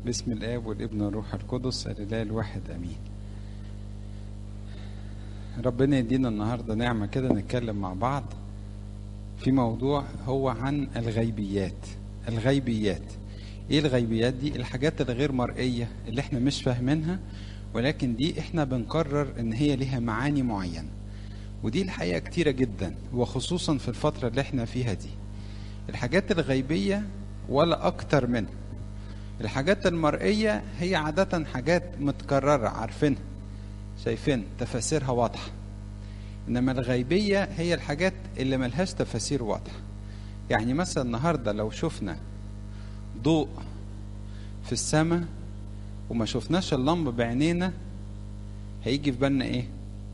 باسم الآب والابن والروح القدس الإله الواحد آمين ربنا يدينا النهاردة نعمة كده نتكلم مع بعض في موضوع هو عن الغيبيات الغيبيات ايه الغيبيات دي الحاجات الغير مرئية اللي احنا مش فاهمينها ولكن دي احنا بنقرر ان هي ليها معاني معينة ودي الحقيقة كتيرة جدا وخصوصا في الفترة اللي احنا فيها دي الحاجات الغيبية ولا أكتر منها الحاجات المرئية هي عادة حاجات متكررة عارفينها شايفين تفاسيرها واضحة إنما الغيبية هي الحاجات اللي ملهاش تفاسير واضحة يعني مثلا النهاردة لو شفنا ضوء في السماء وما شفناش اللمبة بعينينا هيجي في بالنا ايه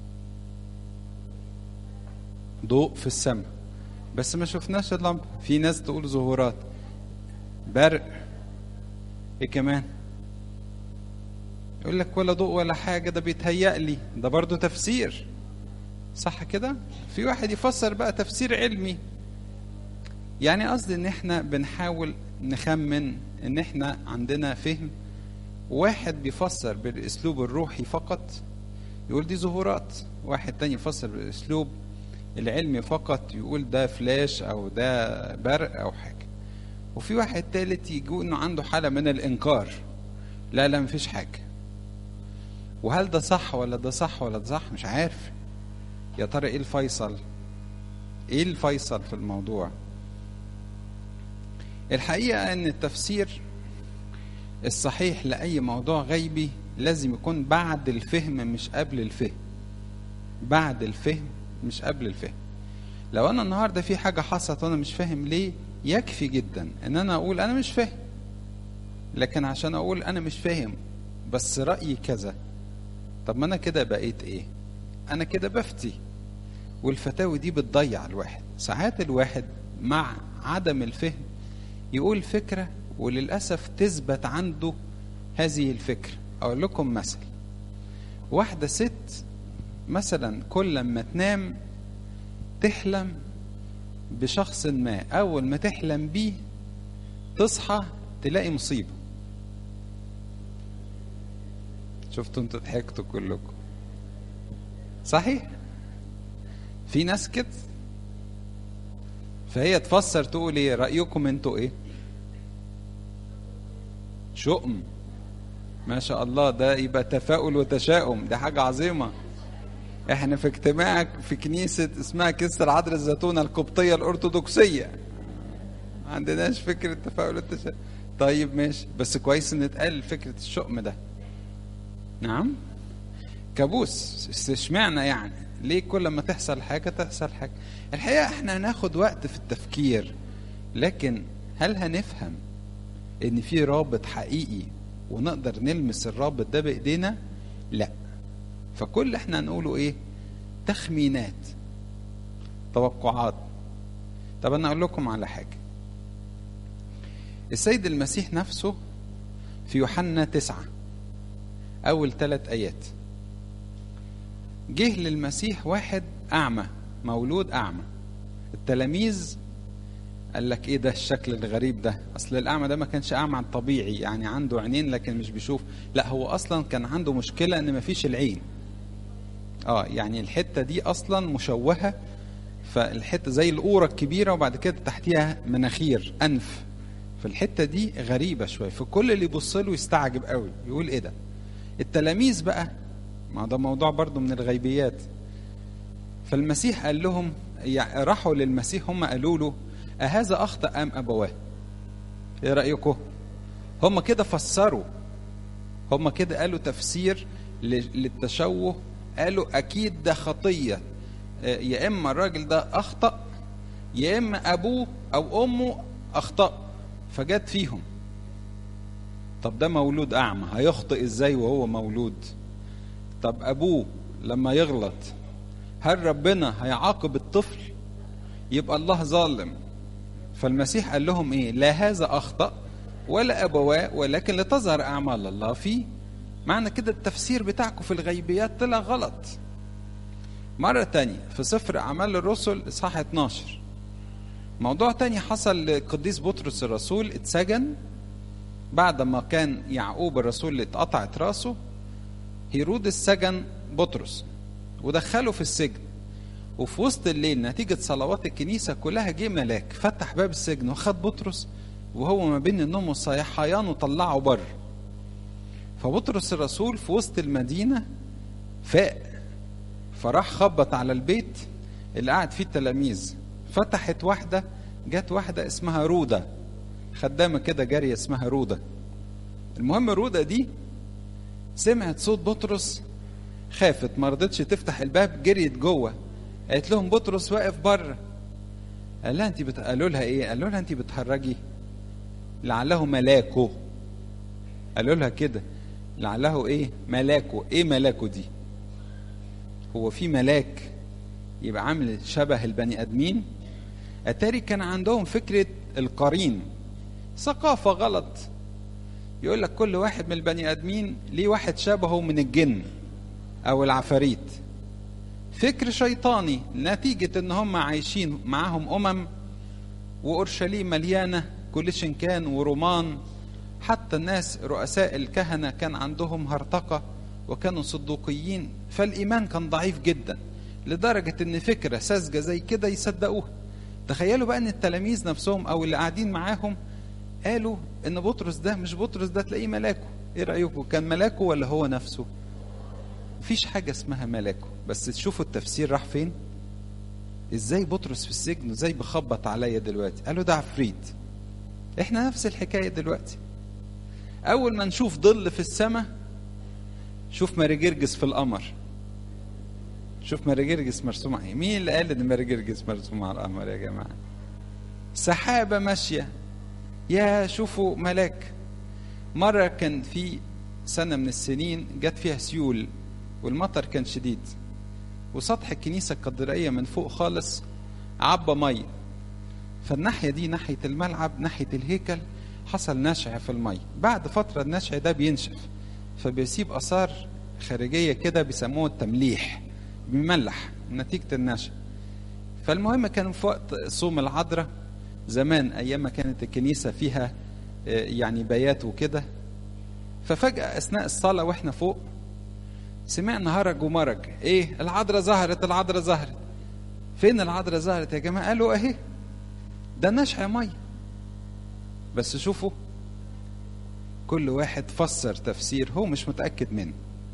ضوء في السماء بس ما شفناش اللمبة في ناس تقول ظهورات برق ايه كمان يقول لك ولا ضوء ولا حاجة ده بيتهيأ لي ده برضو تفسير صح كده في واحد يفسر بقى تفسير علمي يعني قصدي ان احنا بنحاول نخمن ان احنا عندنا فهم واحد بيفسر بالاسلوب الروحي فقط يقول دي ظهورات واحد تاني يفسر بالاسلوب العلمي فقط يقول ده فلاش او ده برق او حاجه وفي واحد تالت يقول انه عنده حاله من الانكار لا لا مفيش حاجه وهل ده صح ولا ده صح ولا ده صح مش عارف يا ترى ايه الفيصل ايه الفيصل في الموضوع الحقيقه ان التفسير الصحيح لاي موضوع غيبي لازم يكون بعد الفهم مش قبل الفهم بعد الفهم مش قبل الفهم لو انا النهارده في حاجه حصلت وانا مش فاهم ليه يكفي جدا ان انا اقول انا مش فاهم لكن عشان اقول انا مش فاهم بس رايي كذا طب ما انا كده بقيت ايه انا كده بفتي والفتاوي دي بتضيع الواحد ساعات الواحد مع عدم الفهم يقول فكره وللاسف تثبت عنده هذه الفكره اقول لكم مثل واحده ست مثلا كل ما تنام تحلم بشخص ما اول ما تحلم بيه تصحى تلاقي مصيبه شفتوا انتوا ضحكتوا كلكم صحيح في ناس كده فهي تفسر تقول ايه رايكم انتوا ايه شؤم ما شاء الله ده يبقى تفاؤل وتشاؤم ده حاجه عظيمه احنا في اجتماع في كنيسة اسمها كنيسة العذراء الزيتونة القبطية الأرثوذكسية ما عندناش فكرة تفاؤل والتشاؤم طيب ماشي بس كويس ان اتقال فكرة الشؤم ده نعم كابوس اشمعنى يعني ليه كل ما تحصل حاجة تحصل حاجة الحقيقة احنا هناخد وقت في التفكير لكن هل هنفهم ان في رابط حقيقي ونقدر نلمس الرابط ده بايدينا لا فكل احنا هنقوله ايه تخمينات توقعات طب انا اقول لكم على حاجه السيد المسيح نفسه في يوحنا تسعة أول ثلاث آيات جه للمسيح واحد أعمى مولود أعمى التلاميذ قال لك ايه ده الشكل الغريب ده اصل الاعمى ده ما كانش اعمى طبيعي يعني عنده عينين لكن مش بيشوف لا هو اصلا كان عنده مشكله ان ما فيش العين اه يعني الحته دي اصلا مشوهه فالحته زي القوره الكبيره وبعد كده تحتيها مناخير انف فالحته دي غريبه شويه فكل اللي يبص له يستعجب قوي يقول ايه ده التلاميذ بقى ما ده موضوع برضو من الغيبيات فالمسيح قال لهم يعني راحوا للمسيح هم قالوا له أهذا أخطأ أم أبواه؟ إيه رأيكم؟ هم كده فسروا هم كده قالوا تفسير للتشوه قالوا أكيد ده خطية يا إما الراجل ده أخطأ يا إما أبوه أو أمه أخطأ فجت فيهم طب ده مولود أعمى هيخطئ إزاي وهو مولود؟ طب أبوه لما يغلط هل ربنا هيعاقب الطفل؟ يبقى الله ظالم فالمسيح قال لهم ايه لا هذا اخطا ولا ابواه ولكن لتظهر اعمال الله فيه معنى كده التفسير بتاعكم في الغيبيات طلع غلط مرة تانية في سفر أعمال الرسل إصحاح 12 موضوع تاني حصل لقديس بطرس الرسول اتسجن بعد ما كان يعقوب الرسول اللي اتقطعت راسه هيرودس سجن بطرس ودخله في السجن وفي وسط الليل نتيجة صلوات الكنيسة كلها جه ملاك فتح باب السجن وخد بطرس وهو ما بين النوم والصيحيان وطلعه بره فبطرس الرسول في وسط المدينة فاق فراح خبط على البيت اللي قاعد فيه التلاميذ فتحت واحدة جت واحدة اسمها رودة خدامة كده جارية اسمها رودة المهم رودة دي سمعت صوت بطرس خافت ما رضتش تفتح الباب جريت جوه قالت لهم بطرس واقف بره قال لها انت بت... قالوا لها ايه قالوا لها انت بتهرجي لعله ملاكه قالوا لها كده لعله ايه ملاكه ايه ملاكه دي هو في ملاك يبقى عامل شبه البني ادمين اتاري كان عندهم فكره القرين ثقافه غلط يقول لك كل واحد من البني ادمين ليه واحد شبهه من الجن او العفاريت فكر شيطاني نتيجة ان هم عايشين معاهم امم واورشليم مليانة كل كان ورومان حتى الناس رؤساء الكهنة كان عندهم هرطقة وكانوا صدوقيين فالايمان كان ضعيف جدا لدرجة ان فكرة ساذجة زي كده يصدقوها تخيلوا بقى ان التلاميذ نفسهم او اللي قاعدين معاهم قالوا ان بطرس ده مش بطرس ده تلاقيه ملاكه ايه رايكم كان ملاكه ولا هو نفسه مفيش حاجه اسمها ملاكه بس تشوفوا التفسير راح فين ازاي بطرس في السجن ازاي بخبط عليا دلوقتي قالوا ده عفريت احنا نفس الحكايه دلوقتي اول ما نشوف ظل في السماء شوف ماري جرجس في القمر شوف ماري جرجس مرسوم عليه مين اللي قال ان ماري جرجس مرسوم على القمر يا جماعه سحابه ماشيه يا شوفوا ملاك مرة كان في سنة من السنين جت فيها سيول والمطر كان شديد وسطح الكنيسة القدرية من فوق خالص عبى مية فالناحية دي ناحية الملعب ناحية الهيكل حصل نشع في المية بعد فترة النشع ده بينشف فبيسيب آثار خارجية كده بيسموه التمليح بيملح نتيجة النشع فالمهم كان في وقت صوم العذراء زمان ايام ما كانت الكنيسه فيها يعني بيات وكده ففجاه اثناء الصلاه واحنا فوق سمعنا هرج ومرج ايه العذراء ظهرت العذراء ظهرت فين العذراء ظهرت يا جماعه قالوا اهي ده نشع ميه بس شوفوا كل واحد فسر تفسير هو مش متاكد منه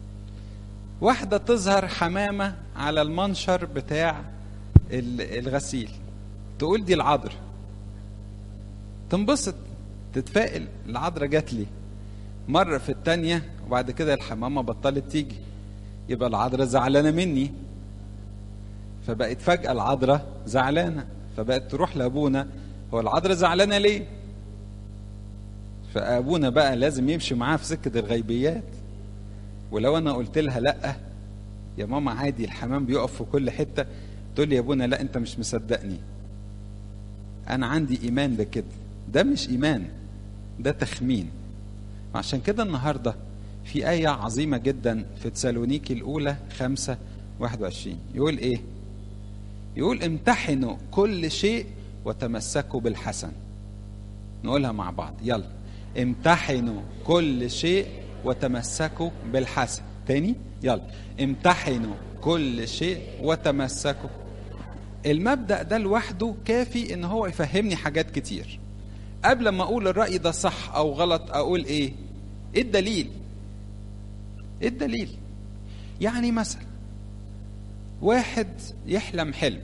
واحده تظهر حمامه على المنشر بتاع الغسيل تقول دي العذراء تنبسط تتفائل العذراء جات لي مرة في التانية وبعد كده الحمامة بطلت تيجي يبقى العذراء زعلانة مني فبقت فجأة العذراء زعلانة فبقت تروح لأبونا هو العذراء زعلانة ليه؟ فأبونا بقى لازم يمشي معاها في سكة الغيبيات ولو أنا قلت لها لأ يا ماما عادي الحمام بيقف في كل حتة تقول لي يا ابونا لا أنت مش مصدقني أنا عندي إيمان بكده ده مش إيمان ده تخمين عشان كده النهاردة في آية عظيمة جدا في تسالونيكي الأولى خمسة واحد وعشرين يقول إيه يقول امتحنوا كل شيء وتمسكوا بالحسن نقولها مع بعض يلا امتحنوا كل شيء وتمسكوا بالحسن تاني يلا امتحنوا كل شيء وتمسكوا المبدأ ده لوحده كافي ان هو يفهمني حاجات كتير قبل ما اقول الرأي ده صح او غلط اقول ايه ايه الدليل ايه الدليل يعني مثلا واحد يحلم حلم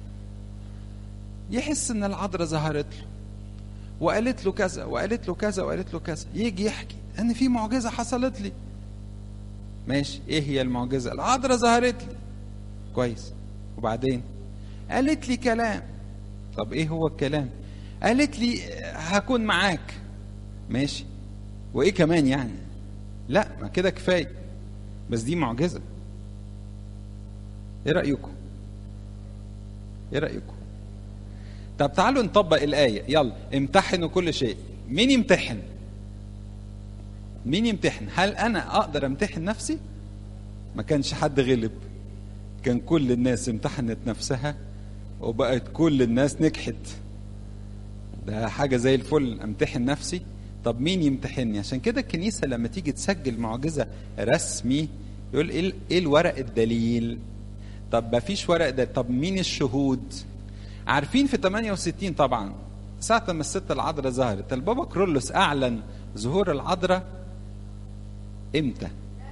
يحس ان العذراء ظهرت له وقالت له كذا وقالت له كذا وقالت له كذا يجي يحكي ان في معجزه حصلت لي ماشي ايه هي المعجزه العذراء ظهرت لي كويس وبعدين قالت لي كلام طب ايه هو الكلام قالت لي هكون معاك ماشي وايه كمان يعني لا ما كده كفايه بس دي معجزه ايه رايكم ايه رايكم طب تعالوا نطبق الايه يلا امتحنوا كل شيء مين يمتحن مين يمتحن هل انا اقدر امتحن نفسي ما كانش حد غلب كان كل الناس امتحنت نفسها وبقت كل الناس نجحت ده حاجة زي الفل امتحن نفسي طب مين يمتحني عشان كده الكنيسه لما تيجي تسجل معجزه رسمي يقول ايه إيه الورق الدليل طب ما فيش ورق ده طب مين الشهود عارفين في 68 طبعا ساعة ما الست العذراء ظهرت البابا كرولوس أعلن ظهور العذراء إمتى؟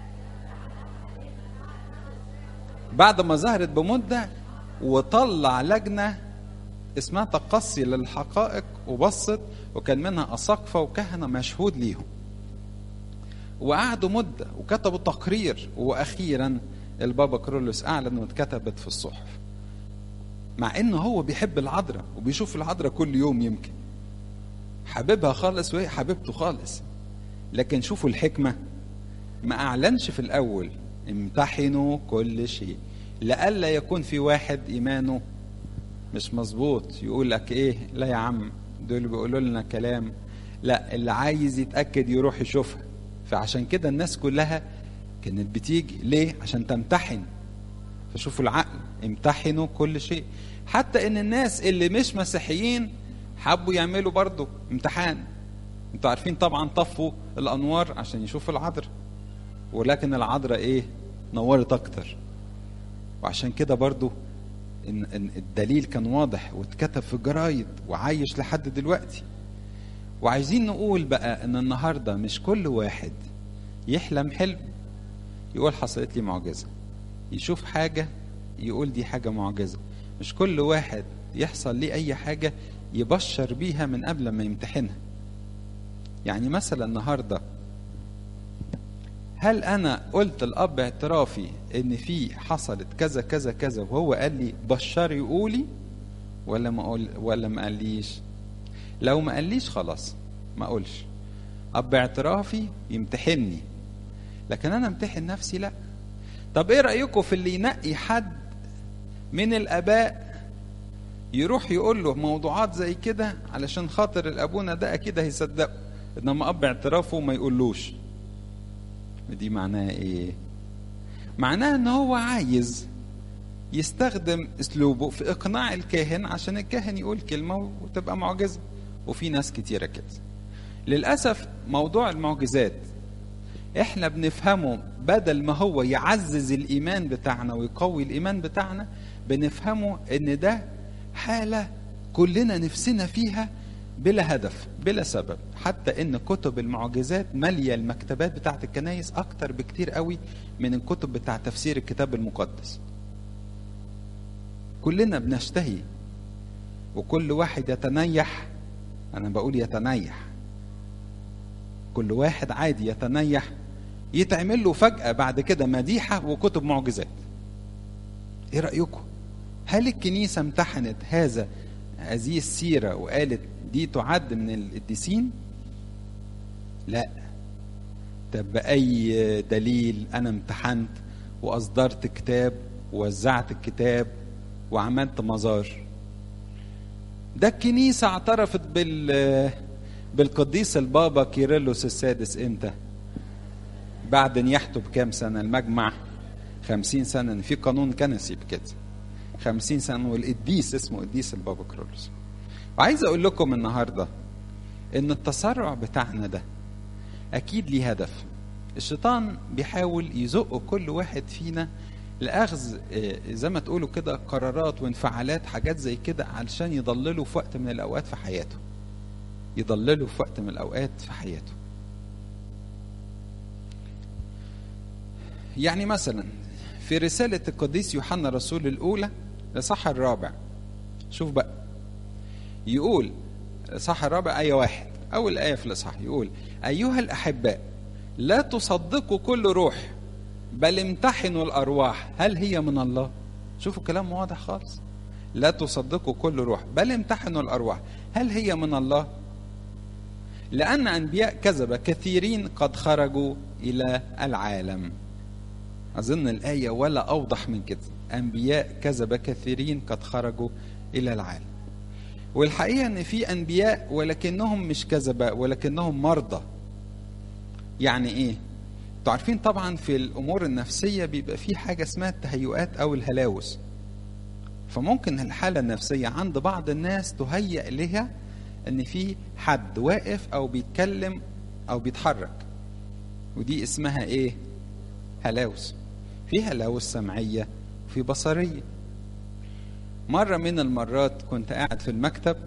بعد ما ظهرت بمدة وطلع لجنة اسمها تقصي للحقائق وبصت وكان منها أساقفة وكهنة مشهود ليهم وقعدوا مدة وكتبوا تقرير وأخيرا البابا كرولوس أعلن واتكتبت في الصحف مع انه هو بيحب العذراء وبيشوف العذراء كل يوم يمكن حبيبها خالص وهي حبيبته خالص لكن شوفوا الحكمة ما أعلنش في الأول امتحنوا كل شيء لئلا يكون في واحد إيمانه مش مظبوط يقول لك إيه لا يا عم دول بيقولوا لنا كلام لا اللي عايز يتأكد يروح يشوفها فعشان كده الناس كلها كانت بتيجي ليه عشان تمتحن فشوفوا العقل امتحنوا كل شيء حتى ان الناس اللي مش مسيحيين حبوا يعملوا برضو امتحان انتوا عارفين طبعا طفوا الانوار عشان يشوفوا العذراء ولكن العذراء ايه نورت اكتر وعشان كده برضو إن, ان الدليل كان واضح واتكتب في الجرايد وعايش لحد دلوقتي وعايزين نقول بقى ان النهارده مش كل واحد يحلم حلم يقول حصلت لي معجزه يشوف حاجه يقول دي حاجه معجزه مش كل واحد يحصل ليه اي حاجه يبشر بيها من قبل ما يمتحنها يعني مثلا النهارده هل انا قلت الاب اعترافي ان في حصلت كذا كذا كذا وهو قال لي بشري قولي ولا ما اقول ولا ما قاليش لو ما قاليش خلاص ما اقولش اب اعترافي يمتحني لكن انا امتحن نفسي لا طب ايه رايكم في اللي ينقي حد من الاباء يروح يقول له موضوعات زي كده علشان خاطر الابونا ده اكيد هيصدقه انما اب اعترافه ما يقولوش دي معناها ايه معناها ان هو عايز يستخدم اسلوبه في اقناع الكاهن عشان الكاهن يقول كلمه وتبقى معجزه وفي ناس كتيره كده للاسف موضوع المعجزات احنا بنفهمه بدل ما هو يعزز الايمان بتاعنا ويقوي الايمان بتاعنا بنفهمه ان ده حاله كلنا نفسنا فيها بلا هدف بلا سبب حتى ان كتب المعجزات ماليه المكتبات بتاعت الكنايس اكتر بكتير قوي من الكتب بتاع تفسير الكتاب المقدس كلنا بنشتهي وكل واحد يتنيح انا بقول يتنيح كل واحد عادي يتنيح يتعمل له فجأة بعد كده مديحة وكتب معجزات ايه رأيكم هل الكنيسة امتحنت هذا هذه السيرة وقالت دي تعد من القديسين لا طب بأي دليل أنا امتحنت وأصدرت كتاب ووزعت الكتاب وعملت مزار ده الكنيسة اعترفت بال بالقديس البابا كيرلس السادس امتى بعد نياحته بكام سنة المجمع خمسين سنة إن في قانون كنسي بكده خمسين سنة والقديس اسمه قديس البابا كرولوس وعايز أقول لكم النهاردة إن التسرع بتاعنا ده أكيد ليه هدف الشيطان بيحاول يزق كل واحد فينا لأخذ زي ما تقولوا كده قرارات وانفعالات حاجات زي كده علشان يضلله في وقت من الأوقات في حياته يضلله في وقت من الأوقات في حياته يعني مثلا في رسالة القديس يوحنا الرسول الأولى الإصحاح الرابع شوف بقى يقول الإصحاح الرابع آية واحد أول آية في الإصحاح يقول أيها الأحباء لا تصدقوا كل روح بل امتحنوا الأرواح هل هي من الله شوفوا كلام واضح خالص لا تصدقوا كل روح بل امتحنوا الأرواح هل هي من الله لأن أنبياء كذب كثيرين قد خرجوا إلى العالم أظن الآية ولا أوضح من كده أنبياء كذب كثيرين قد خرجوا إلى العالم والحقيقة أن في أنبياء ولكنهم مش كذبة ولكنهم مرضى يعني إيه؟ انتوا عارفين طبعا في الأمور النفسية بيبقى في حاجة اسمها التهيؤات أو الهلاوس فممكن الحالة النفسية عند بعض الناس تهيأ لها ان في حد واقف او بيتكلم او بيتحرك ودي اسمها ايه هلاوس في هلاوس سمعيه وفي بصريه مره من المرات كنت قاعد في المكتب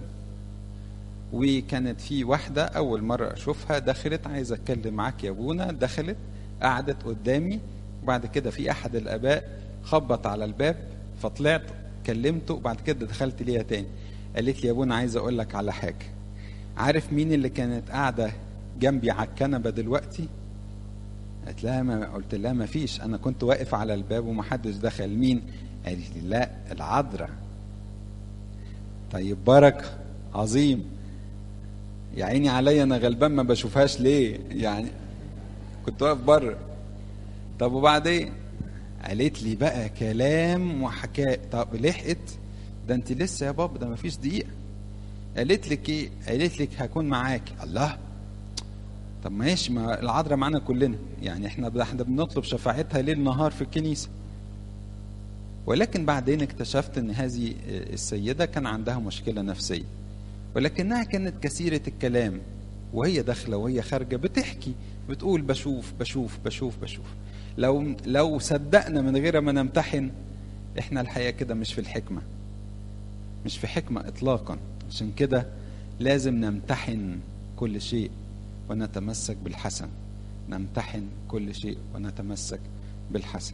وكانت في واحده اول مره اشوفها دخلت عايزه اتكلم معاك يا ابونا دخلت قعدت قدامي وبعد كده في احد الاباء خبط على الباب فطلعت كلمته وبعد كده دخلت ليها تاني قالت لي يا ابونا عايزه اقول لك على حاجه عارف مين اللي كانت قاعده جنبي على الكنبه دلوقتي قالت لها ما قلت لها ما فيش انا كنت واقف على الباب ومحدش دخل مين قالت لي لا العذراء طيب بركه عظيم يا عيني عليا انا غلبان ما بشوفهاش ليه يعني كنت واقف بره طب وبعدين قالت لي بقى كلام وحكايه طب لحقت ده انت لسه يا بابا ده ما فيش دقيقه قالت لك ايه قالت لك هكون معاكي الله طب ماشي ما العذراء معانا كلنا يعني احنا احنا بنطلب شفاعتها ليل نهار في الكنيسه ولكن بعدين اكتشفت ان هذه السيده كان عندها مشكله نفسيه ولكنها كانت كثيره الكلام وهي داخله وهي خارجه بتحكي بتقول بشوف بشوف بشوف بشوف لو لو صدقنا من غير ما نمتحن احنا الحقيقه كده مش في الحكمه مش في حكمه اطلاقا عشان كده لازم نمتحن كل شيء ونتمسك بالحسن نمتحن كل شيء ونتمسك بالحسن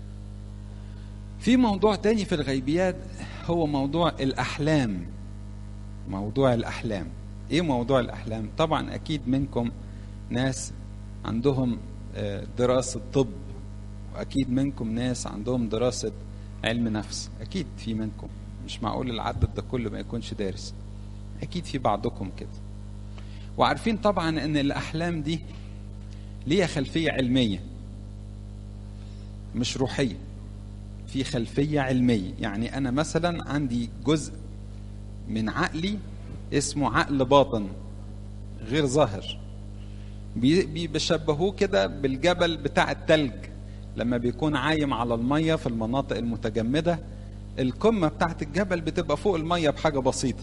في موضوع تاني في الغيبيات هو موضوع الأحلام موضوع الأحلام إيه موضوع الأحلام؟ طبعا أكيد منكم ناس عندهم دراسة طب وأكيد منكم ناس عندهم دراسة علم نفس أكيد في منكم مش معقول العدد ده كله ما يكونش دارس أكيد في بعضكم كده وعارفين طبعا ان الاحلام دي ليها خلفيه علميه مش روحيه في خلفيه علميه يعني انا مثلا عندي جزء من عقلي اسمه عقل باطن غير ظاهر بيشبهوه كده بالجبل بتاع التلج لما بيكون عايم على الميه في المناطق المتجمده القمه بتاعت الجبل بتبقى فوق الميه بحاجه بسيطه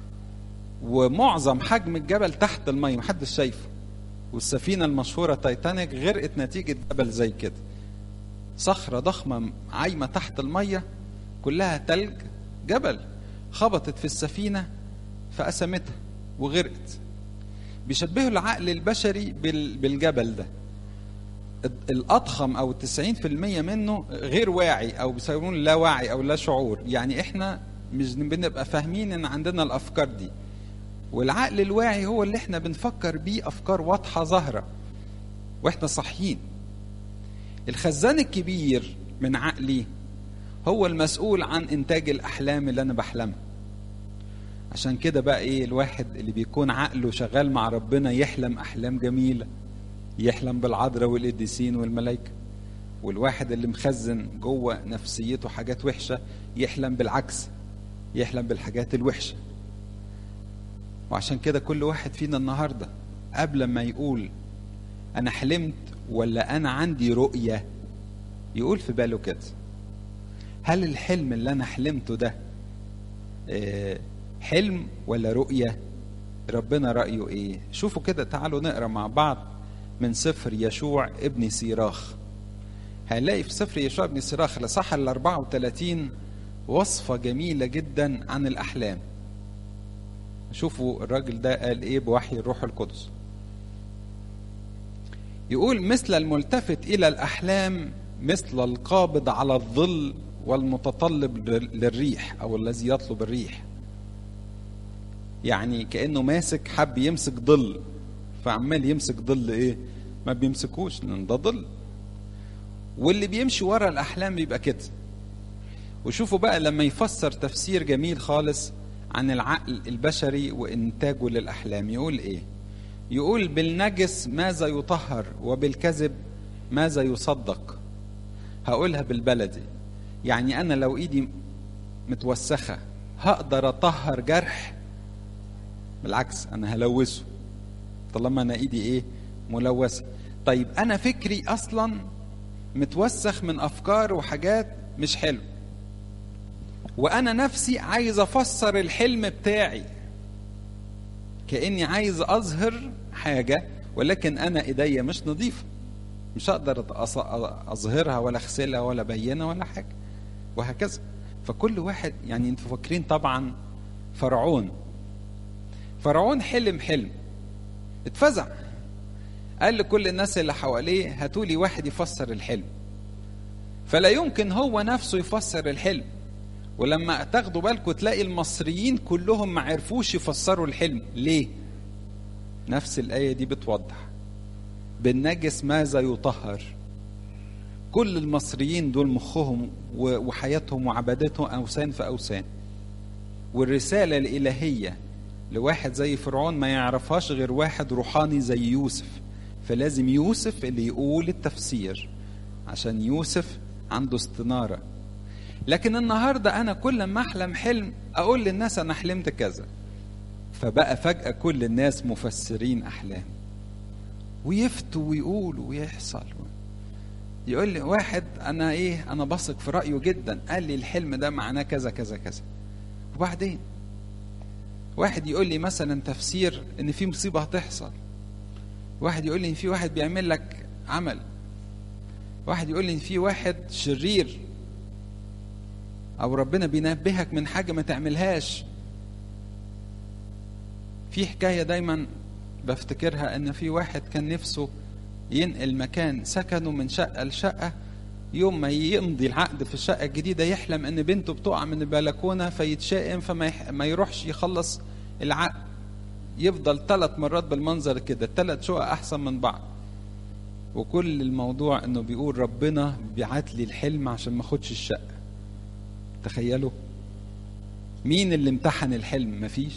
ومعظم حجم الجبل تحت الميه محدش شايفه والسفينه المشهوره تايتانيك غرقت نتيجه جبل زي كده صخره ضخمه عايمه تحت الميه كلها تلج جبل خبطت في السفينه فقسمتها وغرقت بيشبهوا العقل البشري بالجبل ده الأضخم أو التسعين في المية منه غير واعي أو بيسمون لا واعي أو لا شعور يعني إحنا مش بنبقى فاهمين إن عندنا الأفكار دي والعقل الواعي هو اللي احنا بنفكر بيه افكار واضحه ظاهره واحنا صاحيين الخزان الكبير من عقلي هو المسؤول عن انتاج الاحلام اللي انا بحلمها عشان كده بقى ايه الواحد اللي بيكون عقله شغال مع ربنا يحلم احلام جميله يحلم بالعذراء والقديسين والملائكه والواحد اللي مخزن جوه نفسيته حاجات وحشه يحلم بالعكس يحلم بالحاجات الوحشه وعشان كده كل واحد فينا النهارده قبل ما يقول انا حلمت ولا انا عندي رؤيه يقول في باله كده هل الحلم اللي انا حلمته ده حلم ولا رؤيه ربنا رايه ايه شوفوا كده تعالوا نقرا مع بعض من سفر يشوع ابن سيراخ هنلاقي في سفر يشوع ابن سيراخ الاصحاح ال 34 وصفه جميله جدا عن الاحلام شوفوا الراجل ده قال ايه بوحي الروح القدس يقول مثل الملتفت الى الاحلام مثل القابض على الظل والمتطلب للريح او الذي يطلب الريح يعني كانه ماسك حب يمسك ظل فعمال يمسك ظل ايه ما بيمسكوش لان ده ظل واللي بيمشي ورا الاحلام بيبقى كده وشوفوا بقى لما يفسر تفسير جميل خالص عن العقل البشري وانتاجه للاحلام يقول ايه يقول بالنجس ماذا يطهر وبالكذب ماذا يصدق هقولها بالبلدي يعني انا لو ايدي متوسخه هقدر اطهر جرح بالعكس انا هلوثه طالما انا ايدي ايه ملوثه طيب انا فكري اصلا متوسخ من افكار وحاجات مش حلو وانا نفسي عايز افسر الحلم بتاعي كاني عايز اظهر حاجه ولكن انا ايديا مش نظيفه مش هقدر اظهرها ولا اغسلها ولا ابينها ولا حاجه وهكذا فكل واحد يعني انتوا فاكرين طبعا فرعون فرعون حلم حلم اتفزع قال لكل الناس اللي حواليه هاتوا لي واحد يفسر الحلم فلا يمكن هو نفسه يفسر الحلم ولما تاخدوا بالكم تلاقي المصريين كلهم ما عرفوش يفسروا الحلم ليه نفس الآية دي بتوضح بالنجس ماذا يطهر كل المصريين دول مخهم وحياتهم وعبادتهم أوثان في أوثان والرسالة الإلهية لواحد زي فرعون ما يعرفهاش غير واحد روحاني زي يوسف فلازم يوسف اللي يقول التفسير عشان يوسف عنده استنارة لكن النهاردة أنا كل ما أحلم حلم أقول للناس أنا حلمت كذا فبقى فجأة كل الناس مفسرين أحلام ويفتوا ويقولوا ويحصل يقول لي واحد أنا إيه أنا بثق في رأيه جدا قال لي الحلم ده معناه كذا كذا كذا وبعدين واحد يقول لي مثلا تفسير ان في مصيبه هتحصل واحد يقول لي ان في واحد بيعمل لك عمل واحد يقول لي ان في واحد شرير او ربنا بينبهك من حاجه ما تعملهاش في حكايه دايما بفتكرها ان في واحد كان نفسه ينقل مكان سكنه من شقه لشقه يوم ما يمضي العقد في الشقه الجديده يحلم ان بنته بتقع من البلكونه فيتشائم فما يح... ما يروحش يخلص العقد يفضل ثلاث مرات بالمنظر كده ثلاث شقق احسن من بعض وكل الموضوع انه بيقول ربنا بيعت لي الحلم عشان ما اخدش الشقه تخيلوا مين اللي امتحن الحلم مفيش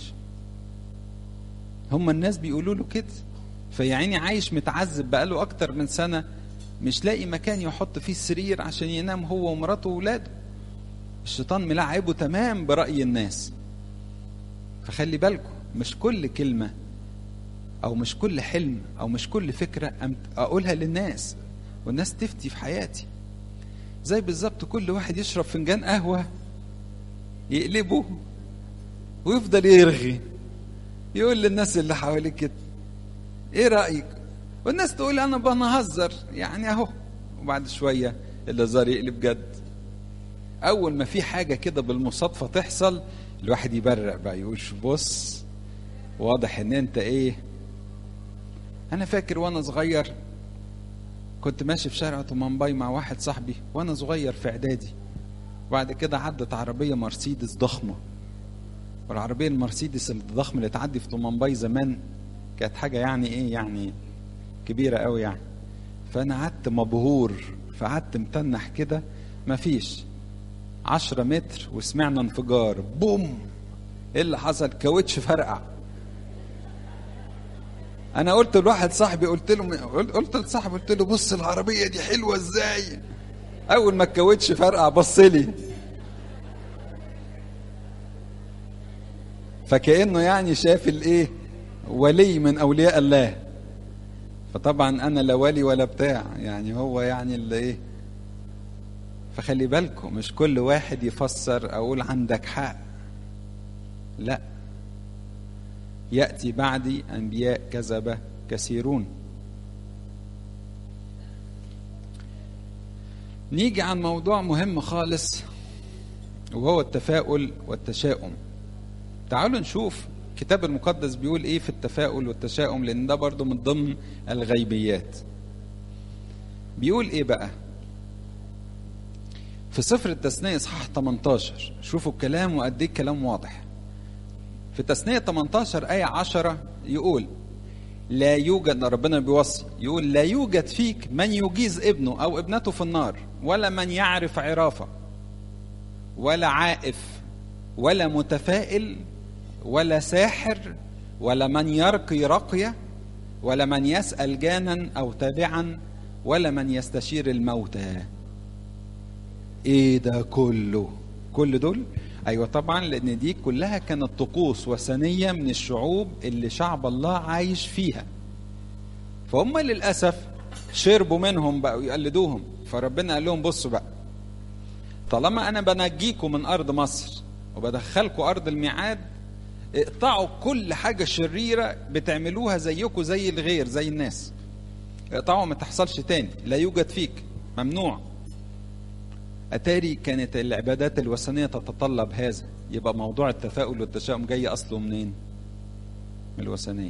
هم الناس بيقولوا له كده فيعني عايش متعذب بقاله اكتر من سنه مش لاقي مكان يحط فيه السرير عشان ينام هو ومراته وولاده الشيطان ملعبه تمام برأي الناس فخلي بالكم مش كل كلمة أو مش كل حلم أو مش كل فكرة أقولها للناس والناس تفتي في حياتي زي بالظبط كل واحد يشرب فنجان قهوة يقلبه ويفضل يرغي يقول للناس اللي حواليه كده ايه رأيك والناس تقول انا بنهزر يعني اهو وبعد شويه الهزار يقلب جد اول ما في حاجه كده بالمصادفه تحصل الواحد يبرق بقى يقول بص واضح ان انت ايه انا فاكر وانا صغير كنت ماشي في شارع طومانباي مع واحد صاحبي وانا صغير في اعدادي وبعد كده عدت عربيه مرسيدس ضخمه والعربيه المرسيدس الضخمه اللي تعدي في طومانباي زمان كانت حاجه يعني ايه يعني كبيره قوي يعني فانا قعدت مبهور فقعدت متنح كده مفيش عشرة متر وسمعنا انفجار بوم ايه اللي حصل كاوتش فرقع انا قلت لواحد صاحبي قلت له قلت لصاحبي قلت له بص العربيه دي حلوه ازاي اول ما الكاوتش فرقع بص لي فكانه يعني شاف الايه ولي من اولياء الله فطبعا انا لا ولي ولا بتاع يعني هو يعني اللي ايه فخلي بالكم مش كل واحد يفسر اقول عندك حق لا ياتي بعدي انبياء كذبه كثيرون نيجي عن موضوع مهم خالص وهو التفاؤل والتشاؤم تعالوا نشوف الكتاب المقدس بيقول ايه في التفاؤل والتشاؤم لان ده برضو من ضمن الغيبيات بيقول ايه بقى في سفر التثنية اصحاح 18 شوفوا الكلام وقد ايه الكلام واضح في تثنية 18 آية 10 يقول لا يوجد ربنا بيوصي يقول لا يوجد فيك من يجيز ابنه أو ابنته في النار ولا من يعرف عرافة ولا عائف ولا متفائل ولا ساحر ولا من يرقي رقية ولا من يسأل جانا أو تابعا ولا من يستشير الموتى ايه ده كله كل دول ايوه طبعا لان دي كلها كانت طقوس وثنيه من الشعوب اللي شعب الله عايش فيها فهم للاسف شربوا منهم بقوا يقلدوهم فربنا قال لهم بصوا بقى طالما انا بنجيكم من ارض مصر وبدخلكم ارض الميعاد اقطعوا كل حاجة شريرة بتعملوها زيكم زي الغير زي الناس اقطعوا ما تحصلش تاني لا يوجد فيك ممنوع أتاري كانت العبادات الوثنية تتطلب هذا يبقى موضوع التفاؤل والتشاؤم جاي أصله منين من الوثنية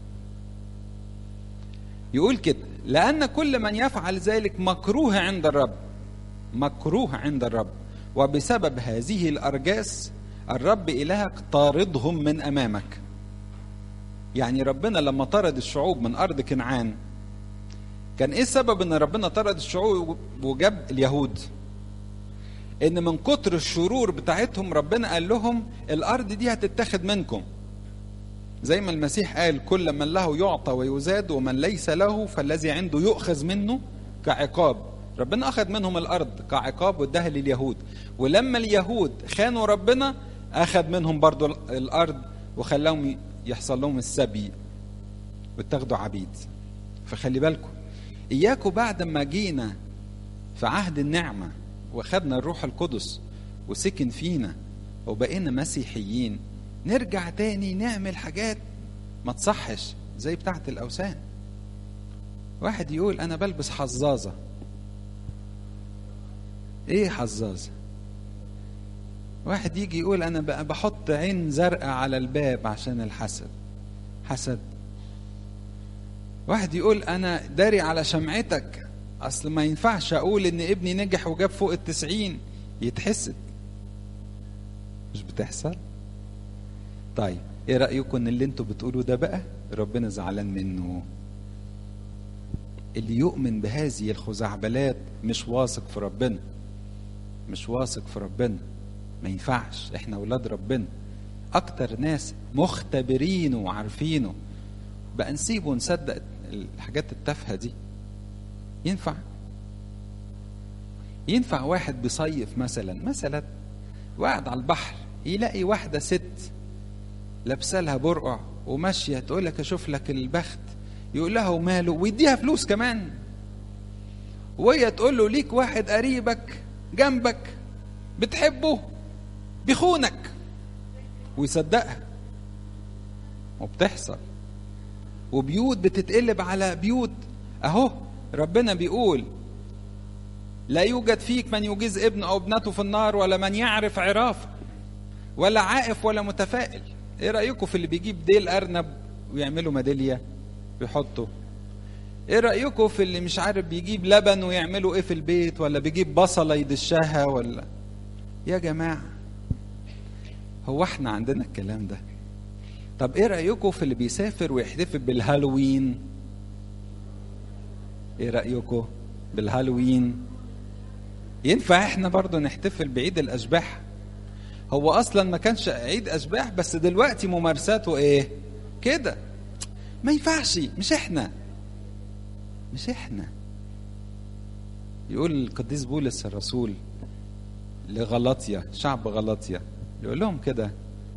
يقول كده لأن كل من يفعل ذلك مكروه عند الرب مكروه عند الرب وبسبب هذه الأرجاس الرب إلهك طاردهم من أمامك يعني ربنا لما طرد الشعوب من أرض كنعان كان إيه السبب إن ربنا طرد الشعوب وجاب اليهود إن من كتر الشرور بتاعتهم ربنا قال لهم الأرض دي هتتاخد منكم زي ما المسيح قال كل من له يعطى ويزاد ومن ليس له فالذي عنده يؤخذ منه كعقاب ربنا أخذ منهم الأرض كعقاب واداها لليهود ولما اليهود خانوا ربنا أخذ منهم برضو الأرض وخلاهم يحصل لهم السبي واتاخدوا عبيد فخلي بالكم إياكم بعد ما جينا في عهد النعمة وخدنا الروح القدس وسكن فينا وبقينا مسيحيين نرجع تاني نعمل حاجات ما تصحش زي بتاعة الأوثان واحد يقول أنا بلبس حظاظة إيه حظاظة واحد يجي يقول أنا بحط عين زرقاء على الباب عشان الحسد حسد واحد يقول أنا داري على شمعتك أصل ما ينفعش أقول إن ابني نجح وجاب فوق التسعين يتحسد مش بتحصل طيب ايه رايكم ان اللي انتوا بتقولوه ده بقى ربنا زعلان منه اللي يؤمن بهذه الخزعبلات مش واثق في ربنا مش واثق في ربنا ما ينفعش احنا اولاد ربنا اكتر ناس مختبرينه وعارفينه بقى نسيبه ونصدق الحاجات التافهه دي ينفع ينفع واحد بيصيف مثلا مثلا وقاعد على البحر يلاقي واحده ست لابسه لها برقع وماشيه تقول لك اشوف لك البخت يقول لها وماله ويديها فلوس كمان وهي تقول له ليك واحد قريبك جنبك بتحبه بيخونك ويصدقها وبتحصل وبيوت بتتقلب على بيوت اهو ربنا بيقول لا يوجد فيك من يجيز ابن او ابنته في النار ولا من يعرف عرافه ولا عائف ولا متفائل ايه رايكم في اللي بيجيب ديل ارنب ويعملوا ميداليه ويحطوا ايه رايكم في اللي مش عارف بيجيب لبن ويعملوا ايه في البيت ولا بيجيب بصله يدشها ولا يا جماعه هو احنا عندنا الكلام ده طب ايه رايكم في اللي بيسافر ويحتفل بالهالوين ايه رايكم بالهالوين ينفع احنا برضو نحتفل بعيد الاشباح هو اصلا ما كانش عيد اشباح بس دلوقتي ممارساته ايه كده ما ينفعش مش احنا مش احنا يقول القديس بولس الرسول لغلاطيا شعب غلاطيا يقول لهم كده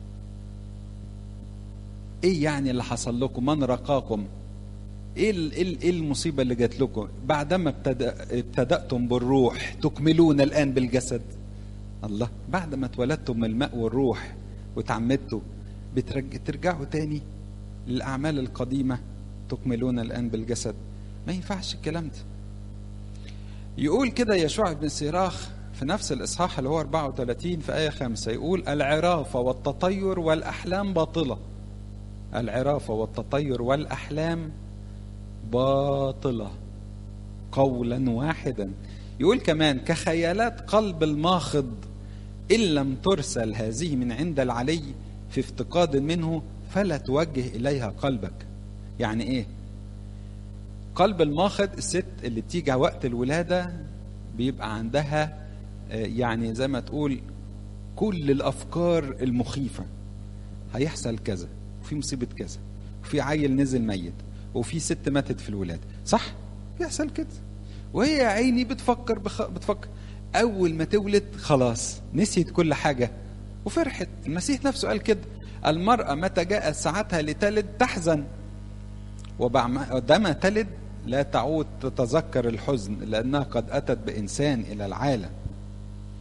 ايه يعني اللي حصل لكم من رقاكم ايه ايه المصيبه اللي جات لكم بعدما ابتداتم بالروح تكملون الان بالجسد الله بعد ما اتولدتم من الماء والروح وتعمدتوا بترج... ترجعوا تاني للأعمال القديمة تكملون الآن بالجسد ما ينفعش الكلام ده يقول كده يشوع بن سيراخ في نفس الإصحاح اللي هو 34 في آية 5 يقول العرافة والتطير والأحلام باطلة العرافة والتطير والأحلام باطلة قولا واحدا يقول كمان كخيالات قلب الماخض إن لم ترسل هذه من عند العلي في افتقاد منه فلا توجه إليها قلبك يعني إيه قلب الماخض الست اللي بتيجي وقت الولادة بيبقى عندها يعني زي ما تقول كل الأفكار المخيفة هيحصل كذا وفي مصيبة كذا وفي عيل نزل ميت وفي ست ماتت في الولادة صح؟ بيحصل كده وهي يا عيني بتفكر بخ... بتفكر اول ما تولد خلاص نسيت كل حاجه وفرحت المسيح نفسه قال كده المراه متى جاءت ساعتها لتلد تحزن وبعدما تلد لا تعود تتذكر الحزن لانها قد اتت بانسان الى العالم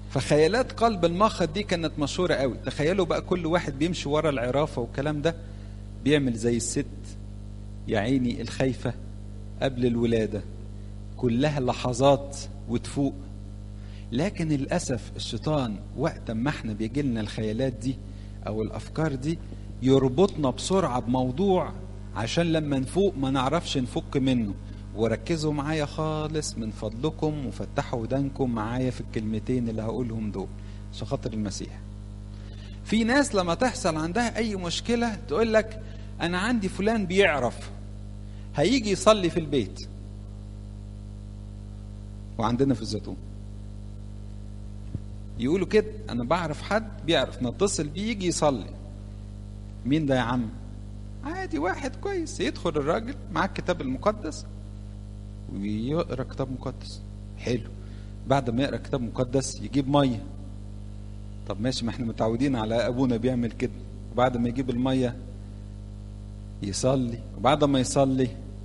فخيالات قلب المخض دي كانت مشهورة قوي تخيلوا بقى كل واحد بيمشي ورا العرافة والكلام ده بيعمل زي الست يا عيني الخايفة قبل الولادة كلها لحظات وتفوق لكن للأسف الشيطان وقت ما احنا بيجي لنا الخيالات دي أو الأفكار دي يربطنا بسرعة بموضوع عشان لما نفوق ما نعرفش نفك منه وركزوا معايا خالص من فضلكم وفتحوا ودانكم معايا في الكلمتين اللي هقولهم دول عشان خاطر المسيح في ناس لما تحصل عندها اي مشكله تقول لك انا عندي فلان بيعرف هيجي يصلي في البيت وعندنا في الزيتون يقولوا كده انا بعرف حد بيعرف نتصل بيه يجي يصلي مين ده يا عم عادي واحد كويس يدخل الراجل معاه الكتاب المقدس ويقرا كتاب مقدس حلو بعد ما يقرا كتاب مقدس يجيب ميه طب ماشي ما احنا متعودين على ابونا بيعمل كده وبعد ما يجيب الميه يصلي وبعد ما يصلي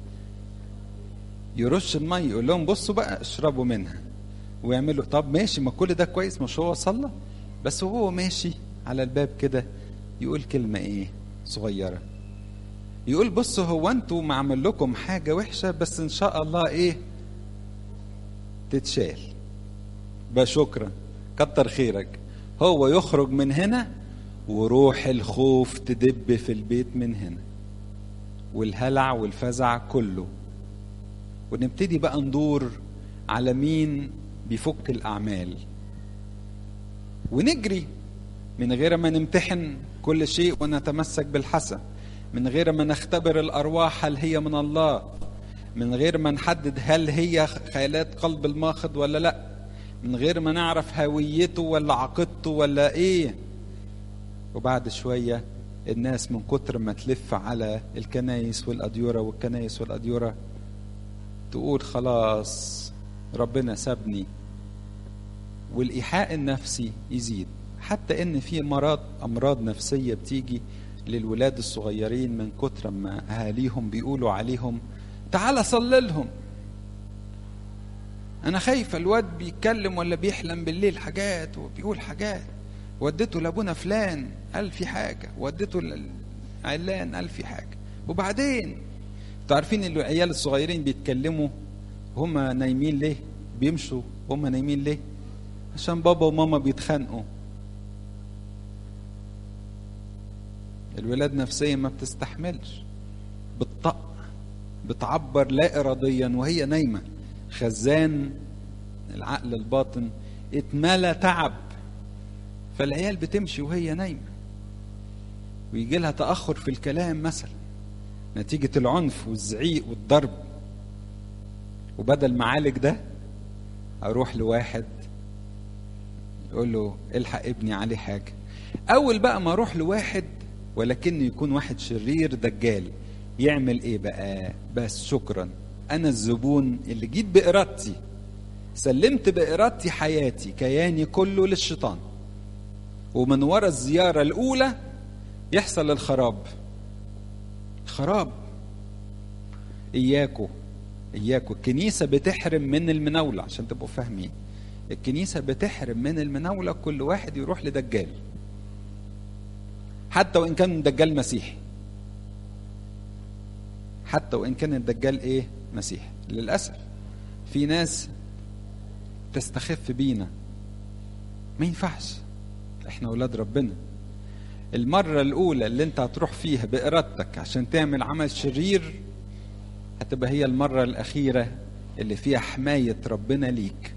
يرش الميه يقول لهم بصوا بقى اشربوا منها ويعملوا طب ماشي ما كل ده كويس مش هو صلى بس وهو ماشي على الباب كده يقول كلمه ايه صغيره يقول بصوا هو انتوا معمل لكم حاجه وحشه بس ان شاء الله ايه تتشال بقى شكرا كتر خيرك هو يخرج من هنا وروح الخوف تدب في البيت من هنا والهلع والفزع كله ونبتدي بقى ندور على مين بيفك الاعمال ونجري من غير ما نمتحن كل شيء ونتمسك بالحسن من غير ما نختبر الارواح هل هي من الله من غير ما نحدد هل هي خيالات قلب الماخض ولا لا من غير ما نعرف هويته ولا عقيدته ولا ايه وبعد شويه الناس من كتر ما تلف على الكنايس والاديره والكنايس والاديره تقول خلاص ربنا سابني والايحاء النفسي يزيد حتى ان في مرض امراض نفسيه بتيجي للولاد الصغيرين من كتر ما اهاليهم بيقولوا عليهم تعال صلي لهم انا خايفه الواد بيتكلم ولا بيحلم بالليل حاجات وبيقول حاجات وديته لابونا فلان قال في حاجه وديته علان قال في حاجه وبعدين انتوا عارفين العيال الصغيرين بيتكلموا هما نايمين ليه بيمشوا هما نايمين ليه عشان بابا وماما بيتخانقوا الولاد نفسيا ما بتستحملش بتطق بتعبر لا اراديا وهي نايمه خزان العقل الباطن اتملى تعب فالعيال بتمشي وهي نايمه ويجي لها تاخر في الكلام مثلا نتيجه العنف والزعيق والضرب وبدل ما اعالج ده اروح لواحد يقول له الحق ابني عليه حاجه اول بقى ما اروح لواحد ولكنه يكون واحد شرير دجال يعمل ايه بقى بس شكرا انا الزبون اللي جيت بارادتي سلمت بارادتي حياتي كياني كله للشيطان ومن ورا الزياره الاولى يحصل الخراب خراب اياكو اياكو الكنيسه بتحرم من المناوله عشان تبقوا فاهمين الكنيسه بتحرم من المناوله كل واحد يروح لدجال حتى وان كان دجال مسيحي حتى وان كان الدجال ايه مسيحي للاسف في ناس تستخف بينا ما ينفعش احنا اولاد ربنا المرة الأولى اللي أنت هتروح فيها بإرادتك عشان تعمل عمل شرير هتبقى هي المرة الأخيرة اللي فيها حماية ربنا ليك.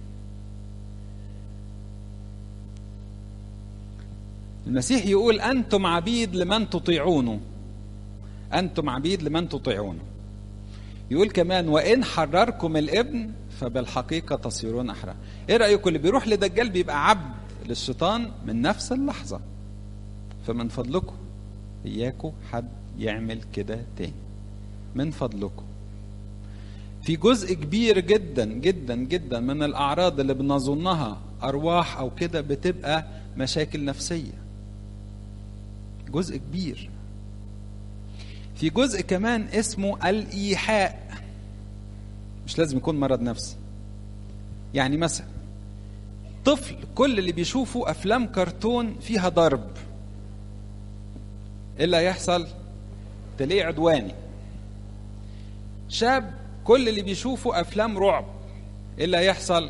المسيح يقول أنتم عبيد لمن تطيعونه. أنتم عبيد لمن تطيعونه. يقول كمان وإن حرركم الابن فبالحقيقة تصيرون أحرار. إيه رأيكم اللي بيروح لدجال بيبقى عبد للشيطان من نفس اللحظة. فمن فضلكم إياكم حد يعمل كده تاني. من فضلكم. في جزء كبير جدا جدا جدا من الاعراض اللي بنظنها ارواح او كده بتبقى مشاكل نفسيه جزء كبير في جزء كمان اسمه الايحاء مش لازم يكون مرض نفسي يعني مثلا طفل كل اللي بيشوفه افلام كرتون فيها ضرب ايه اللي هيحصل تلاقيه عدواني شاب كل اللي بيشوفه افلام رعب ايه اللي هيحصل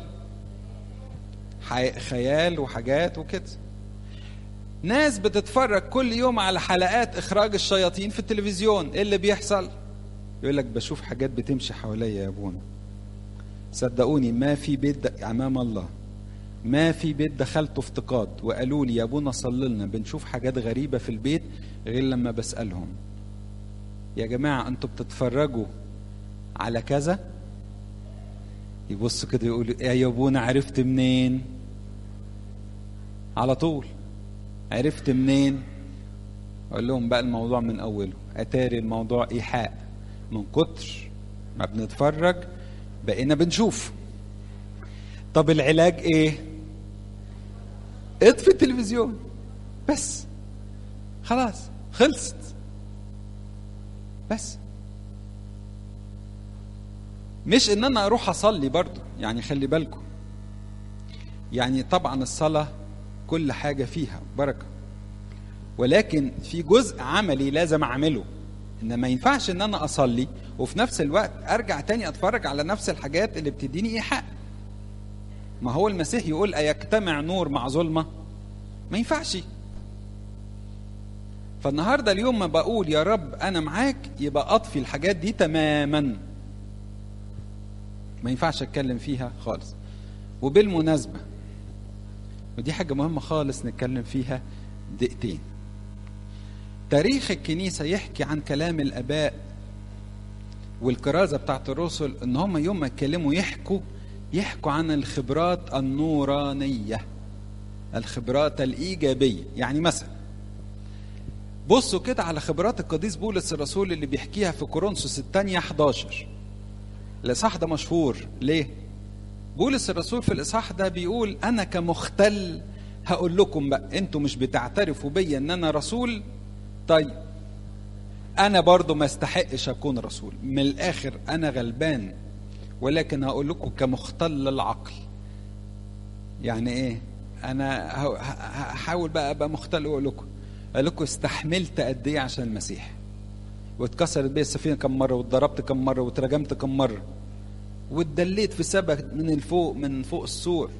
خيال وحاجات وكده ناس بتتفرج كل يوم على حلقات اخراج الشياطين في التلفزيون ايه اللي بيحصل يقول لك بشوف حاجات بتمشي حواليا يا ابونا صدقوني ما في بيت امام الله ما في بيت دخلته افتقاد وقالوا لي يا ابونا صلي لنا بنشوف حاجات غريبه في البيت غير لما بسالهم يا جماعه انتوا بتتفرجوا على كذا يبصوا كده يقولوا يا ابونا عرفت منين على طول عرفت منين اقول لهم بقى الموضوع من اوله اتاري الموضوع ايحاء من كتر ما بنتفرج بقينا بنشوف طب العلاج ايه اطفي التلفزيون بس خلاص خلصت بس مش ان انا اروح اصلي برضو يعني خلي بالكم يعني طبعا الصلاه كل حاجه فيها بركه ولكن في جزء عملي لازم اعمله ان ما ينفعش ان انا اصلي وفي نفس الوقت ارجع تاني اتفرج على نفس الحاجات اللي بتديني ايحاء ما هو المسيح يقول ايجتمع نور مع ظلمه ما ينفعش فالنهارده اليوم ما بقول يا رب انا معاك يبقى اطفي الحاجات دي تماما ما ينفعش اتكلم فيها خالص وبالمناسبه ودي حاجه مهمه خالص نتكلم فيها دقيقتين تاريخ الكنيسه يحكي عن كلام الاباء والكرازه بتاعت الرسل ان هم يوم ما يتكلموا يحكوا يحكوا عن الخبرات النورانيه الخبرات الايجابيه يعني مثلا بصوا كده على خبرات القديس بولس الرسول اللي بيحكيها في كورنثوس الثانيه 11 الاصحاح ده مشهور ليه بولس الرسول في الاصحاح ده بيقول انا كمختل هقول لكم بقى انتوا مش بتعترفوا بيا ان انا رسول طيب انا برضو ما استحقش اكون رسول من الاخر انا غلبان ولكن هقول لكم كمختل العقل يعني ايه انا هحاول بقى ابقى مختل واقول لكم اقول لكم استحملت قد ايه عشان المسيح واتكسرت بيا السفينه كم مره واتضربت كم مره واترجمت كم مره واتدليت في سبك من الفوق من فوق السور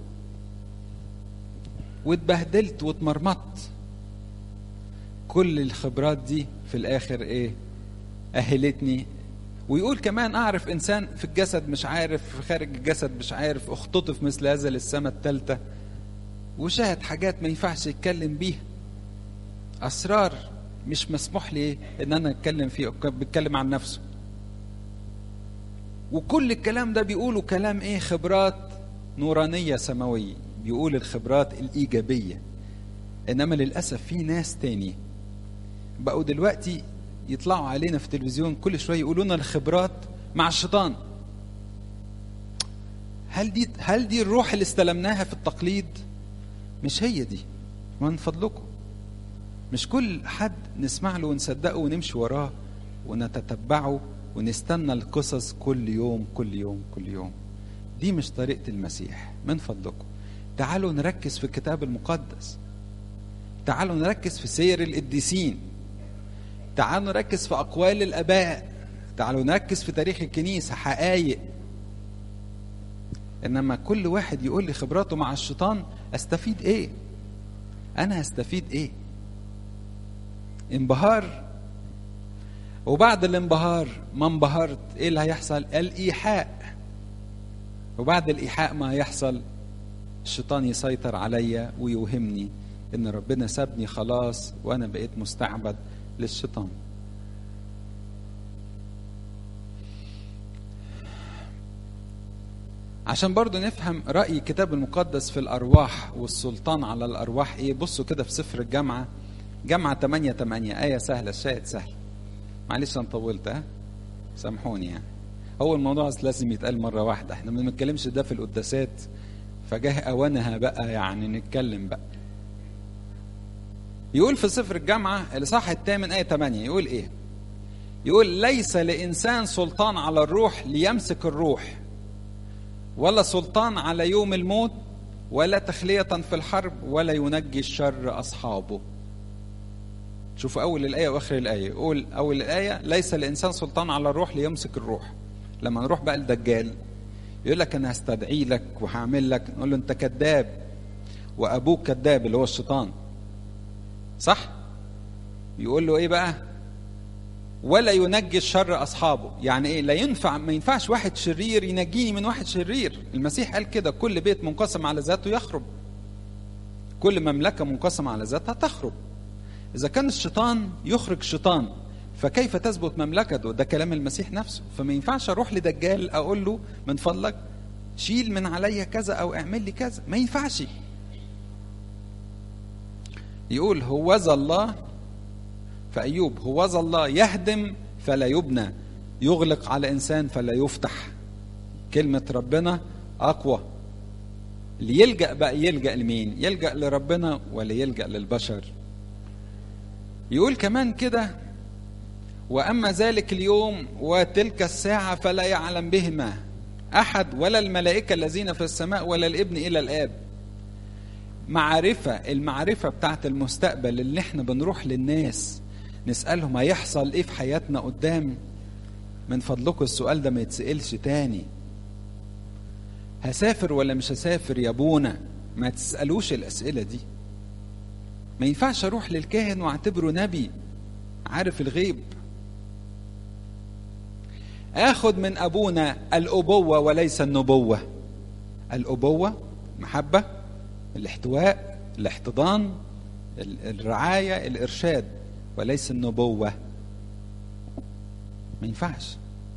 واتبهدلت واتمرمطت كل الخبرات دي في الاخر ايه اهلتني ويقول كمان اعرف انسان في الجسد مش عارف في خارج الجسد مش عارف اختطف مثل هذا للسماء الثالثه وشاهد حاجات ما ينفعش يتكلم بيها اسرار مش مسموح لي ان انا اتكلم فيه بيتكلم عن نفسه وكل الكلام ده بيقولوا كلام ايه خبرات نورانيه سماويه بيقول الخبرات الايجابيه انما للاسف في ناس تاني بقوا دلوقتي يطلعوا علينا في التلفزيون كل شويه يقولوا لنا الخبرات مع الشيطان هل دي هل دي الروح اللي استلمناها في التقليد مش هي دي من فضلكم مش كل حد نسمع له ونصدقه ونمشي وراه ونتتبعه ونستنى القصص كل يوم كل يوم كل يوم دي مش طريقة المسيح من فضلكم تعالوا نركز في الكتاب المقدس تعالوا نركز في سير القديسين تعالوا نركز في أقوال الآباء تعالوا نركز في تاريخ الكنيسة حقايق إنما كل واحد يقول لي خبراته مع الشيطان أستفيد إيه أنا هستفيد إيه انبهار وبعد الانبهار ما انبهرت ايه اللي هيحصل الايحاء وبعد الايحاء ما هيحصل الشيطان يسيطر عليا ويوهمني ان ربنا سابني خلاص وانا بقيت مستعبد للشيطان عشان برضو نفهم رأي الكتاب المقدس في الأرواح والسلطان على الأرواح إيه بصوا كده في سفر الجامعة جامعة 8 8 آية سهلة الشاهد سهل معلش أنا طولت ها سامحوني يعني هو الموضوع لازم يتقال مرة واحدة احنا ما بنتكلمش ده في القداسات فجاه أوانها بقى يعني نتكلم بقى يقول في سفر الجامعة الإصحاح الثامن آية 8 يقول إيه؟ يقول ليس لإنسان سلطان على الروح ليمسك الروح ولا سلطان على يوم الموت ولا تخلية في الحرب ولا ينجي الشر أصحابه شوفوا أول الآية وآخر الآية يقول أول الآية ليس الإنسان سلطان على الروح ليمسك الروح لما نروح بقى الدجال يقول لك أنا هستدعي لك وهعمل لك نقول له أنت كذاب وأبوك كذاب اللي هو الشيطان صح؟ يقول له إيه بقى؟ ولا ينجي الشر اصحابه يعني ايه لا ينفع ما ينفعش واحد شرير ينجيني من واحد شرير المسيح قال كده كل بيت منقسم على ذاته يخرب كل مملكه منقسمه على ذاتها تخرب اذا كان الشيطان يخرج شيطان فكيف تثبت مملكته ده كلام المسيح نفسه فما ينفعش اروح لدجال اقول له من فضلك شيل من عليا كذا او اعمل لي كذا ما ينفعش يقول هوذا الله فأيوب هوذا الله يهدم فلا يبنى يغلق على إنسان فلا يفتح كلمة ربنا أقوى اللي يلجأ بقى يلجأ لمين يلجأ لربنا ولا يلجأ للبشر يقول كمان كده وأما ذلك اليوم وتلك الساعة فلا يعلم بهما أحد ولا الملائكة الذين في السماء ولا الابن إلى الآب معرفة المعرفة بتاعت المستقبل اللي احنا بنروح للناس نسألهم هيحصل ايه في حياتنا قدام من فضلكم السؤال ده ما يتسألش تاني هسافر ولا مش هسافر يا ابونا ما تسألوش الأسئلة دي ما ينفعش أروح للكاهن واعتبره نبي عارف الغيب آخد من أبونا الأبوة وليس النبوة الأبوة محبة الاحتواء الاحتضان الرعاية الإرشاد وليس النبوة ما ينفعش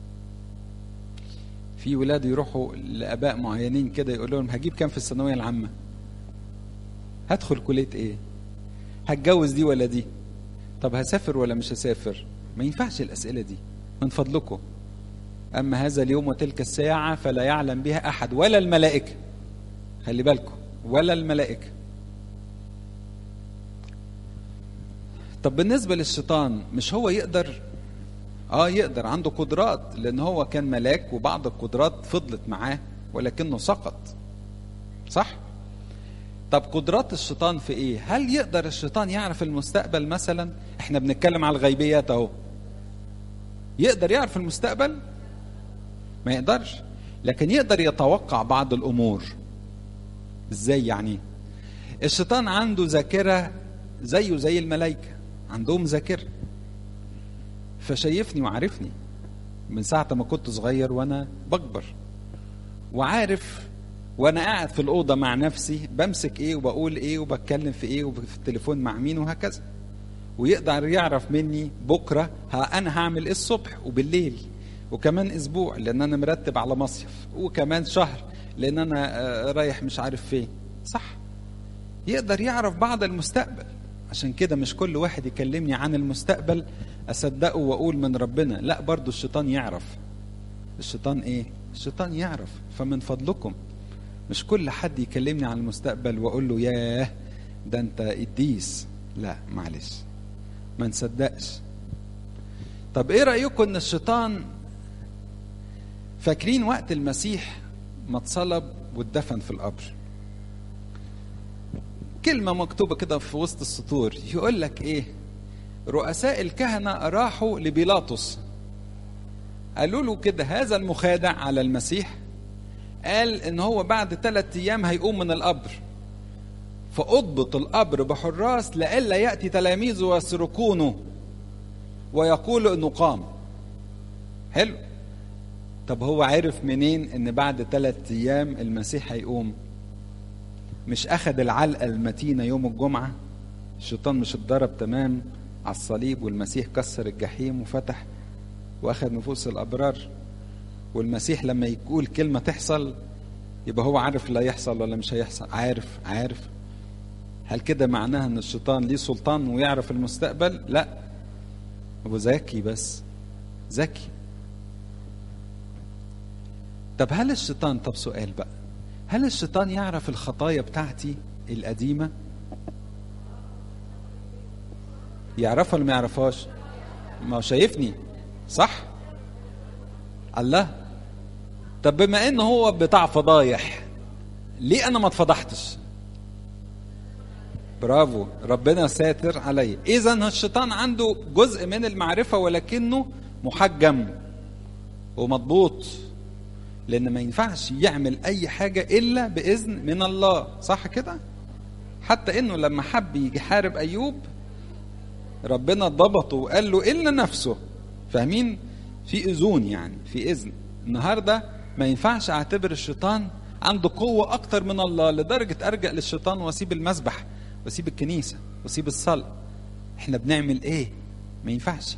في ولاد يروحوا لآباء معينين كده يقول لهم هجيب كام في الثانوية العامة هدخل كلية ايه هتجوز دي ولا دي طب هسافر ولا مش هسافر ما ينفعش الأسئلة دي من فضلكم أما هذا اليوم وتلك الساعة فلا يعلم بها أحد ولا الملائكة خلي بالكم ولا الملائكة طب بالنسبة للشيطان مش هو يقدر اه يقدر عنده قدرات لان هو كان ملاك وبعض القدرات فضلت معاه ولكنه سقط صح طب قدرات الشيطان في ايه هل يقدر الشيطان يعرف المستقبل مثلا احنا بنتكلم على الغيبيات اهو يقدر يعرف المستقبل ما يقدرش لكن يقدر يتوقع بعض الامور ازاي يعني الشيطان عنده ذاكره زيه زي الملائكه عندهم ذاكره فشايفني وعارفني من ساعة ما كنت صغير وأنا بكبر وعارف وأنا قاعد في الأوضة مع نفسي بمسك إيه وبقول إيه وبتكلم في إيه وفي التليفون مع مين وهكذا ويقدر يعرف مني بكرة ها أنا هعمل إيه الصبح وبالليل وكمان أسبوع لأن أنا مرتب على مصيف وكمان شهر لأن أنا رايح مش عارف فين صح يقدر يعرف بعض المستقبل عشان كده مش كل واحد يكلمني عن المستقبل اصدقه واقول من ربنا لا برضو الشيطان يعرف الشيطان ايه الشيطان يعرف فمن فضلكم مش كل حد يكلمني عن المستقبل واقول له ياه ده انت قديس لا معلش ما نصدقش طب ايه رايكم ان الشيطان فاكرين وقت المسيح ما اتصلب واتدفن في القبر كلمة مكتوبة كده في وسط السطور يقول لك ايه رؤساء الكهنة راحوا لبيلاطس قالوا له كده هذا المخادع على المسيح قال ان هو بعد ثلاثة ايام هيقوم من القبر فاضبط القبر بحراس لئلا ياتي تلاميذه ويسرقونه ويقولوا انه قام حلو طب هو عرف منين ان بعد ثلاثة ايام المسيح هيقوم مش اخذ العلقه المتينه يوم الجمعه الشيطان مش اتضرب تمام على الصليب والمسيح كسر الجحيم وفتح واخذ نفوس الابرار والمسيح لما يقول كلمه تحصل يبقى هو عارف اللي هيحصل ولا مش هيحصل عارف عارف هل كده معناها ان الشيطان ليه سلطان ويعرف المستقبل لا هو ذكي بس ذكي طب هل الشيطان طب سؤال بقى هل الشيطان يعرف الخطايا بتاعتي القديمة؟ يعرفها ولا ما يعرفهاش؟ ما هو شايفني صح؟ الله طب بما ان هو بتاع فضايح ليه انا ما اتفضحتش برافو ربنا ساتر عليا اذا الشيطان عنده جزء من المعرفه ولكنه محجم ومضبوط لان ما ينفعش يعمل اي حاجه الا باذن من الله صح كده حتى انه لما حب يجي يحارب ايوب ربنا ضبطه وقال له الا نفسه فاهمين في اذون يعني في اذن النهارده ما ينفعش اعتبر الشيطان عنده قوه اكتر من الله لدرجه ارجع للشيطان واسيب المسبح واسيب الكنيسه واسيب الصلاه احنا بنعمل ايه ما ينفعش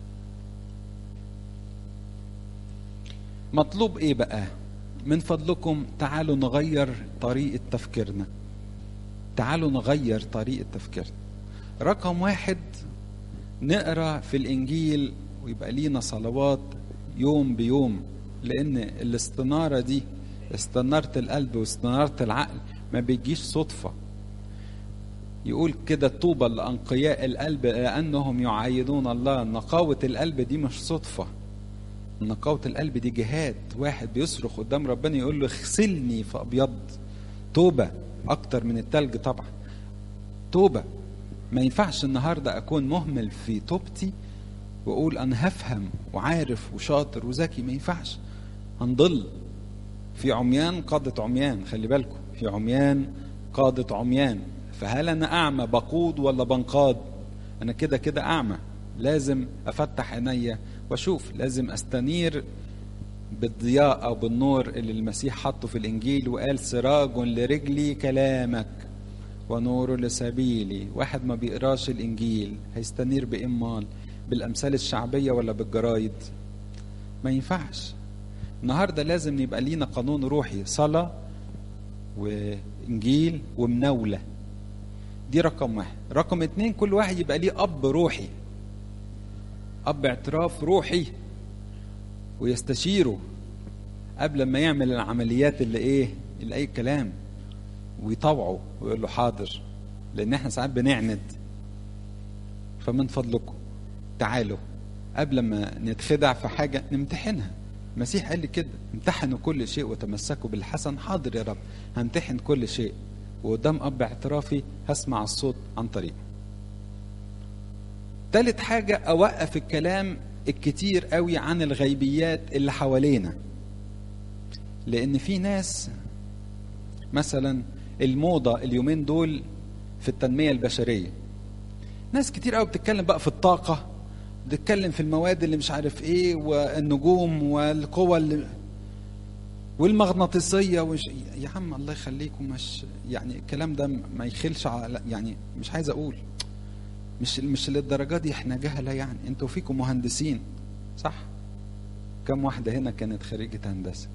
مطلوب ايه بقى من فضلكم تعالوا نغير طريقه تفكيرنا تعالوا نغير طريقه تفكيرنا رقم واحد نقرا في الانجيل ويبقى لينا صلوات يوم بيوم لان الاستناره دي استناره القلب واستناره العقل ما بيجيش صدفه يقول كده طوبى لانقياء القلب لانهم يعايدون الله نقاوه القلب دي مش صدفه نقاوه القلب دي جهاد واحد بيصرخ قدام ربنا يقول له اغسلني في ابيض توبه اكتر من التلج طبعا توبه ما ينفعش النهارده اكون مهمل في توبتي واقول انا هفهم وعارف وشاطر وذكي ما ينفعش هنضل في عميان قادة عميان خلي بالكم في عميان قادة عميان فهل انا اعمى بقود ولا بنقاد انا كده كده اعمى لازم افتح عينيا واشوف لازم استنير بالضياء او بالنور اللي المسيح حطه في الانجيل وقال سراج لرجلي كلامك ونور لسبيلي واحد ما بيقراش الانجيل هيستنير بامال بالامثال الشعبيه ولا بالجرايد ما ينفعش النهارده لازم يبقى لينا قانون روحي صلاه وانجيل ومناوله دي رقم واحد رقم اتنين كل واحد يبقى ليه اب روحي اب اعتراف روحي ويستشيره قبل ما يعمل العمليات اللي ايه اللي اي كلام ويطوعه ويقول له حاضر لان احنا ساعات بنعند فمن فضلكم تعالوا قبل ما نتخدع في حاجه نمتحنها المسيح قال لي كده امتحنوا كل شيء وتمسكوا بالحسن حاضر يا رب همتحن كل شيء وقدام اب اعترافي هسمع الصوت عن طريقه تالت حاجة أوقف الكلام الكتير قوي عن الغيبيات اللي حوالينا لأن في ناس مثلا الموضة اليومين دول في التنمية البشرية ناس كتير قوي بتتكلم بقى في الطاقة بتتكلم في المواد اللي مش عارف ايه والنجوم والقوى اللي والمغناطيسيه وش يا عم الله يخليكم مش يعني الكلام ده ما يخلش على يعني مش عايز اقول مش مش للدرجه دي احنا جهله يعني انتوا فيكم مهندسين صح كم واحده هنا كانت خريجه هندسه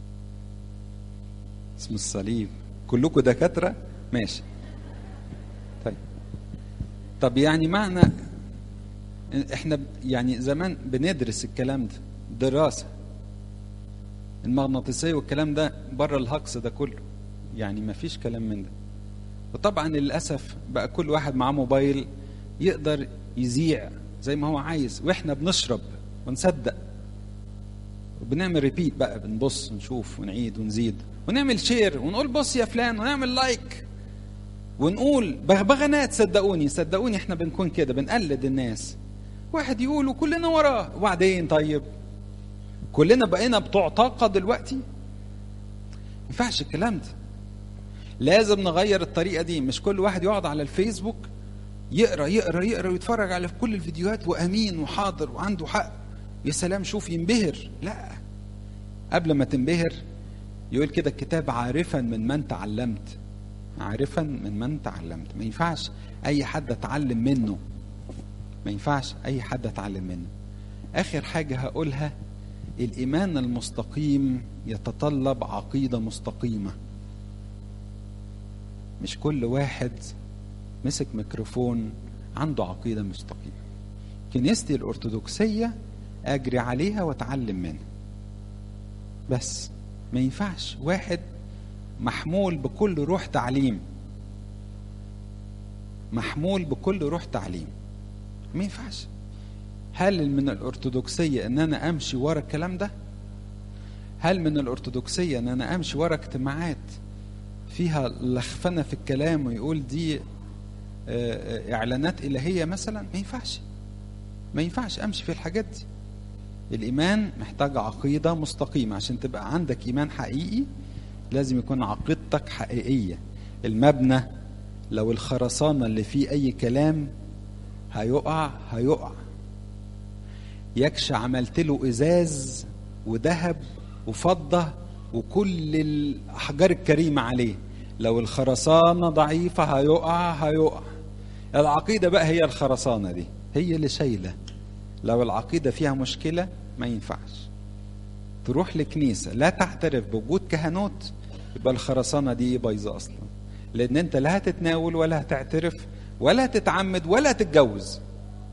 اسم الصليب كلكم دكاتره ماشي طيب طب يعني معنى احنا يعني زمان بندرس الكلام ده دراسه المغناطيسيه والكلام ده بره الهجص ده كله يعني ما فيش كلام من ده وطبعا للاسف بقى كل واحد معاه موبايل يقدر يذيع زي ما هو عايز واحنا بنشرب ونصدق وبنعمل ريبيت بقى بنبص ونشوف ونعيد ونزيد ونعمل شير ونقول بص يا فلان ونعمل لايك ونقول بغبغانات صدقوني صدقوني احنا بنكون كده بنقلد الناس واحد يقول وكلنا وراه وبعدين طيب كلنا بقينا بتوع طاقه دلوقتي ما ينفعش الكلام ده لازم نغير الطريقه دي مش كل واحد يقعد على الفيسبوك يقرا يقرا يقرا ويتفرج على كل الفيديوهات وامين وحاضر وعنده حق يا سلام شوف ينبهر لا قبل ما تنبهر يقول كده الكتاب عارفا من من تعلمت عارفا من من تعلمت ما ينفعش اي حد اتعلم منه ما ينفعش اي حد اتعلم منه اخر حاجه هقولها الايمان المستقيم يتطلب عقيده مستقيمه مش كل واحد مسك ميكروفون عنده عقيده مستقيمه كنيستي الارثوذكسيه اجري عليها واتعلم منها بس ما ينفعش واحد محمول بكل روح تعليم محمول بكل روح تعليم ما ينفعش هل من الارثوذكسيه ان انا امشي ورا الكلام ده هل من الارثوذكسيه ان انا امشي ورا اجتماعات فيها لخفنه في الكلام ويقول دي اعلانات الهيه مثلا ما ينفعش ما ينفعش امشي في الحاجات دي الايمان محتاج عقيده مستقيمه عشان تبقى عندك ايمان حقيقي لازم يكون عقيدتك حقيقيه المبنى لو الخرسانه اللي فيه اي كلام هيقع هيقع يكش عملت له ازاز وذهب وفضه وكل الاحجار الكريمه عليه لو الخرسانه ضعيفه هيقع هيقع العقيده بقى هي الخرسانه دي هي اللي شايله لو العقيده فيها مشكله ما ينفعش تروح لكنيسه لا تعترف بوجود كهنوت يبقى الخرسانه دي بايظه اصلا لان انت لا هتتناول ولا هتعترف ولا هتتعمد ولا هتتجوز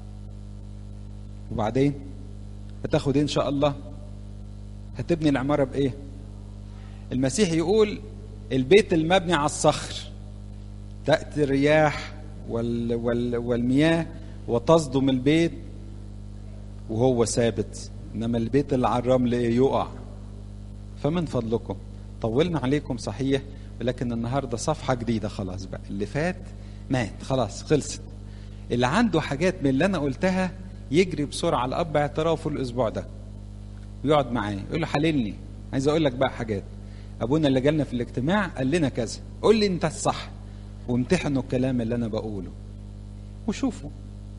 وبعدين هتاخد ايه ان شاء الله هتبني العماره بايه المسيح يقول البيت المبني على الصخر تاتي الرياح وال وال والمياه وتصدم البيت وهو ثابت انما البيت اللي على الرمل يقع فمن فضلكم طولنا عليكم صحيح ولكن النهارده صفحه جديده خلاص بقى اللي فات مات خلاص خلصت اللي عنده حاجات من اللي انا قلتها يجري بسرعه على الاب اعترافه الاسبوع ده ويقعد معاه يقول له حللني عايز اقول لك بقى حاجات ابونا اللي جالنا في الاجتماع قال لنا كذا قول لي انت الصح وامتحنوا الكلام اللي انا بقوله وشوفوا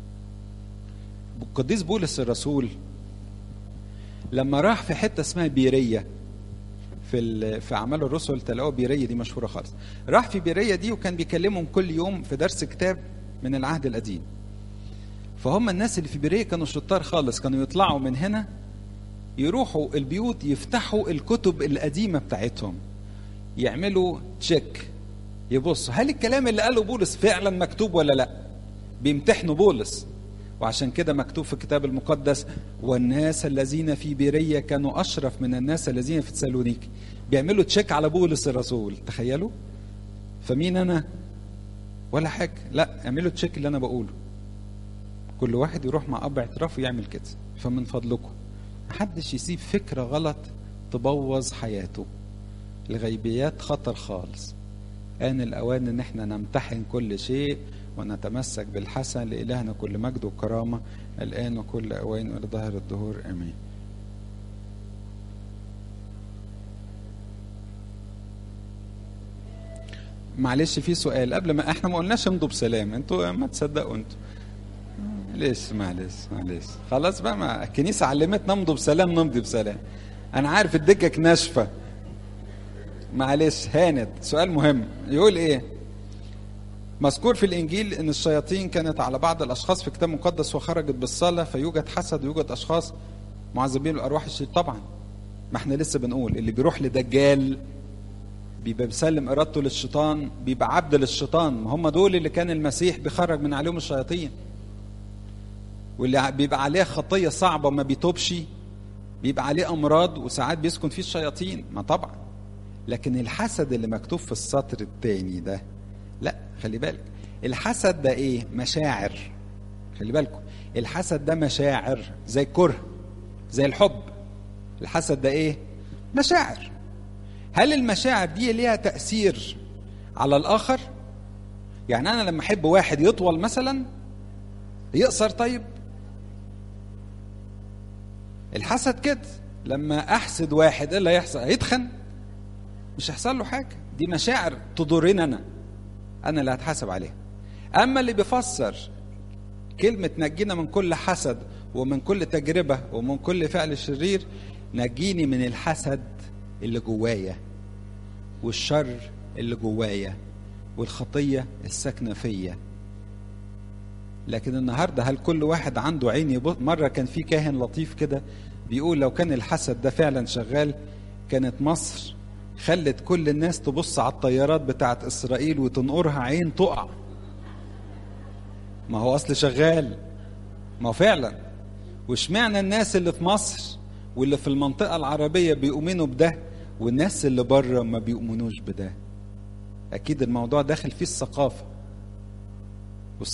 القديس بولس الرسول لما راح في حته اسمها بيريه في في اعمال الرسل تلاقوا بيريه دي مشهوره خالص راح في بيريه دي وكان بيكلمهم كل يوم في درس كتاب من العهد القديم فهم الناس اللي في بيريه كانوا شطار خالص كانوا يطلعوا من هنا يروحوا البيوت يفتحوا الكتب القديمه بتاعتهم يعملوا تشيك يبصوا هل الكلام اللي قاله بولس فعلا مكتوب ولا لا بيمتحنوا بولس وعشان كده مكتوب في الكتاب المقدس والناس الذين في بيرية كانوا أشرف من الناس الذين في تسالونيك بيعملوا تشيك على بولس الرسول تخيلوا فمين أنا ولا حاجة لا اعملوا تشيك اللي أنا بقوله كل واحد يروح مع أب اعتراف ويعمل كده فمن فضلكم محدش يسيب فكرة غلط تبوظ حياته الغيبيات خطر خالص آن الأوان إن احنا نمتحن كل شيء ونتمسك بالحسن لإلهنا كل مجد وكرامة الآن وكل أوان وإلى ظهر الدهور آمين معلش في سؤال قبل ما احنا ما قلناش امضوا بسلام انتوا ما تصدقوا انتوا معلش معلش معلش خلاص بقى ما الكنيسه علمتنا نمضوا بسلام نمضي بسلام انا عارف الدكك ناشفه معلش هانت سؤال مهم يقول ايه مذكور في الانجيل ان الشياطين كانت على بعض الاشخاص في كتاب مقدس وخرجت بالصلاه فيوجد حسد ويوجد اشخاص معذبين الارواح الشيطان طبعا ما احنا لسه بنقول اللي بيروح لدجال بيبقى بيسلم ارادته للشيطان بيبقى عبد للشيطان ما هم دول اللي كان المسيح بيخرج من عليهم الشياطين واللي بيبقى عليه خطيه صعبه وما بيتوبش بيبقى عليه امراض وساعات بيسكن فيه الشياطين ما طبعا لكن الحسد اللي مكتوب في السطر الثاني ده لا خلي بالك الحسد ده ايه مشاعر خلي بالكم الحسد ده مشاعر زي الكره زي الحب الحسد ده ايه مشاعر هل المشاعر دي ليها تأثير على الآخر يعني أنا لما أحب واحد يطول مثلا يقصر طيب الحسد كده لما أحسد واحد إيه اللي هيحصل هيتخن مش هيحصل له حاجة دي مشاعر تضرني أنا أنا اللي هتحاسب عليها أما اللي بيفسر كلمة نجينا من كل حسد ومن كل تجربة ومن كل فعل شرير نجيني من الحسد اللي جوايا والشر اللي جوايا والخطية الساكنة فيا لكن النهاردة هل كل واحد عنده عين يبص مرة كان في كاهن لطيف كده بيقول لو كان الحسد ده فعلا شغال كانت مصر خلت كل الناس تبص على الطيارات بتاعت إسرائيل وتنقرها عين تقع ما هو أصل شغال ما هو فعلا واشمعنى الناس اللي في مصر واللي في المنطقة العربية بيؤمنوا بده والناس اللي بره ما بيؤمنوش بده أكيد الموضوع داخل فيه الثقافة